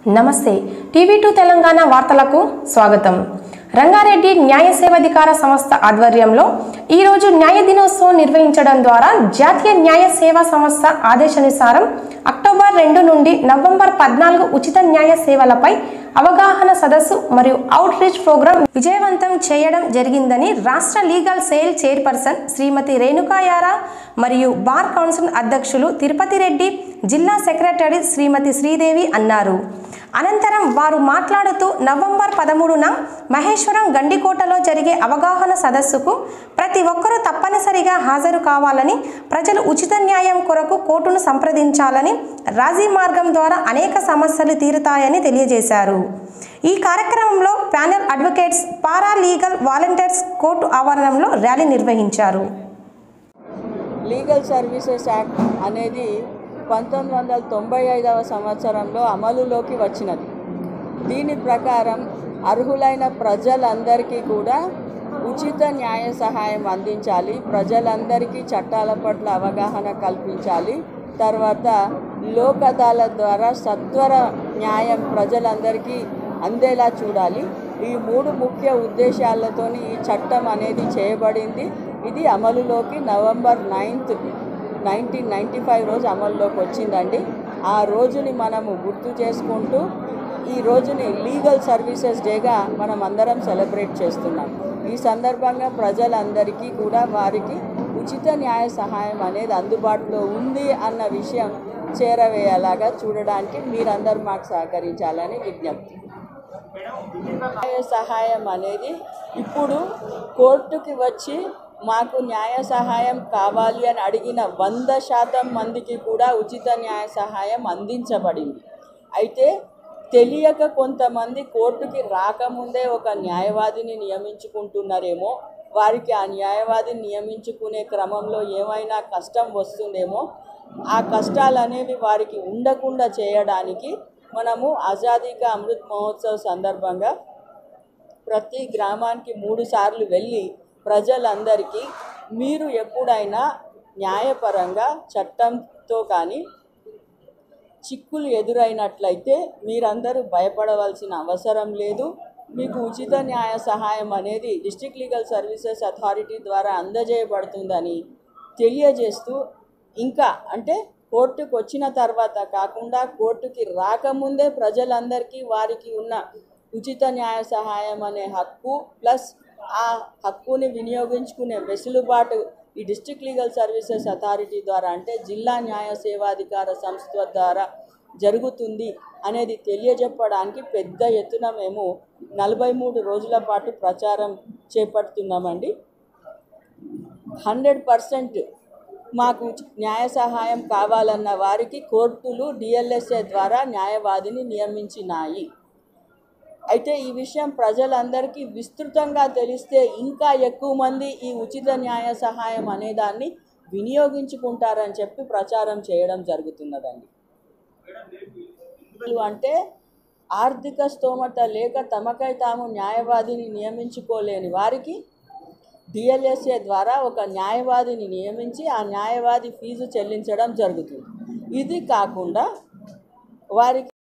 నమస్తే TV two Telangana వార్తలకు స్వాగతం రంగారెడ్డి న్యాయ సేవాధికార సంస్థ ఆధ్వర్యంలో ఈరోజు న్యాయ దినోత్సవం నిర్వహించడం ద్వారా జాతీయ న్యాయ సేవా సంస్థ ఆదేశానుసారం అక్టోబర్ రెండు నుండి నవంబర్ పద్నాలుగు ఉచిత న్యాయ సేవలపై అవగాహన సదస్సు మరియు అవుట్ రీచ్ ప్రోగ్రాం విజయవంతం చేయడం జరిగిందని రాష్ట్ర లీగల్ సేల్ చైర్పర్సన్ శ్రీమతి రేణుకాయారా మరియు బార్ కౌన్సిల్ అధ్యక్షులు తిరుపతి రెడ్డి జిల్లా సెక్రటరీ శ్రీమతి శ్రీదేవి అన్నారు అనంతరం వారు మాట్లాడుతూ నవంబర్ పదమూడున మహేశ్వరం గండికోటలో జరిగే అవగాహన సదస్సుకు ప్రతి ఒక్కరూ తప్పనిసరిగా హాజరు కావాలని ప్రజలు ఉచిత న్యాయం కొరకు కోర్టును సంప్రదించాలని రాజీ మార్గం ద్వారా అనేక సమస్యలు తీరుతాయని తెలియజేశారు ఈ కార్యక్రమంలో panel advocates paralegal volunteers court ఆవరణంలో ర్యాలీ నిర్వహించారు లీగల్ సర్వీసెస్ యాక్ట్ అనేది పంతొమ్మిది వందల తొంభై ఐదవ సంవత్సరంలో అమలులోకి వచ్చినది దీని ప్రకారం అర్హులైన ప్రజలందరికీ కూడా ఉచిత న్యాయ సహాయం అందించాలి ప్రజలందరికీ చట్టాల పట్ల అవగాహన కల్పించాలి తర్వాత లోక్ అదాలత్ ద్వారా సత్వర న్యాయం ప్రజలందరికీ అందేలా చూడాలి ఈ మూడు ముఖ్య ఉద్దేశాలతోని ఈ చట్టం అనేది చేయబడింది ఇది అమలులోకి November ninth nineteen ninety five రోజు అమల్లోకి వచ్చిందండి ఆ రోజుని మనము గుర్తు చేసుకుంటూ ఈ రోజుని లీగల్ సర్వీసెస్ డేగా మనం అందరం సెలబ్రేట్ చేస్తున్నాం ఈ సందర్భంగా ప్రజలందరికీ కూడా వారికి ఉచిత న్యాయ సహాయం అనేది అందుబాటులో ఉంది అన్న విషయం చేరవేయేలాగా చూడడానికి మీరందరూ మాకు సహకరించాలని విజ్ఞప్తి న్యాయ సహాయం అనేది ఇప్పుడు కోర్టుకి వచ్చి మాకు న్యాయ సహాయం కావాలి అని అడిగిన వంద శాతం మందికి కూడా ఉచిత న్యాయ సహాయం అందించబడింది అయితే తెలియక కొంతమంది కోర్టుకి రాకముందే ఒక న్యాయవాదిని నియమించుకుంటున్నారేమో వారికి ఆ న్యాయవాదిని నియమించుకునే క్రమంలో ఏమైనా కష్టం వస్తుందేమో ఆ కష్టాలు అనేవి వారికి ఉండకుండా చేయడానికి మనము ఆజాదీ కా అమృత్ మహోత్సవ్ సందర్భంగా ప్రతి గ్రామానికి మూడు సార్లు వెళ్ళి ప్రజలందరికీ మీరు ఎప్పుడైనా న్యాయపరంగా చట్టంతో కానీ చిక్కులు ఎదురైనట్లయితే మీరందరూ భయపడవలసిన అవసరం లేదు మీకు ఉచిత న్యాయ సహాయం అనేది డిస్ట్రిక్ట్ లీగల్ సర్వీసెస్ అథారిటీ ద్వారా అందజేయబడుతుందని తెలియజేస్తూ ఇంకా అంటే కోర్టుకు వచ్చిన తర్వాత కాకుండా కోర్టుకి రాకముందే ప్రజలందరికీ వారికి ఉన్న ఉచిత న్యాయ సహాయం అనే హక్కు ప్లస్ ఆ హక్కుని వినియోగించుకునే వెసులుబాటు ఈ డిస్ట్రిక్ట్ లీగల్ సర్వీసెస్ అథారిటీ ద్వారా అంటే జిల్లా న్యాయ సేవాధికార సంస్థ ద్వారా జరుగుతుంది అనేది తెలియజెప్పడానికి పెద్ద ఎత్తున మేము నలభై మూడు రోజుల పాటు ప్రచారం చేపడుతున్నామండి హండ్రెడ్ పర్సెంట్ మాకు న్యాయ సహాయం కావాలన్న వారికి కోర్టులు డిఎల్ఎస్ఏ ద్వారా న్యాయవాదిని నియమించినాయి అయితే ఈ విషయం ప్రజలందరికీ విస్తృతంగా తెలిస్తే ఇంకా ఎక్కువ మంది ఈ ఉచిత న్యాయ సహాయం అనేదాన్ని వినియోగించుకుంటారని చెప్పి ప్రచారం చేయడం జరుగుతున్నదండి అంటే ఆర్థిక స్తోమత లేక తమకై తాము న్యాయవాదిని నియమించుకోలేని వారికి డిఎల్ఎస్ఏ ద్వారా ఒక న్యాయవాదిని నియమించి ఆ న్యాయవాది ఫీజు చెల్లించడం జరుగుతుంది ఇది కాకుండా వారికి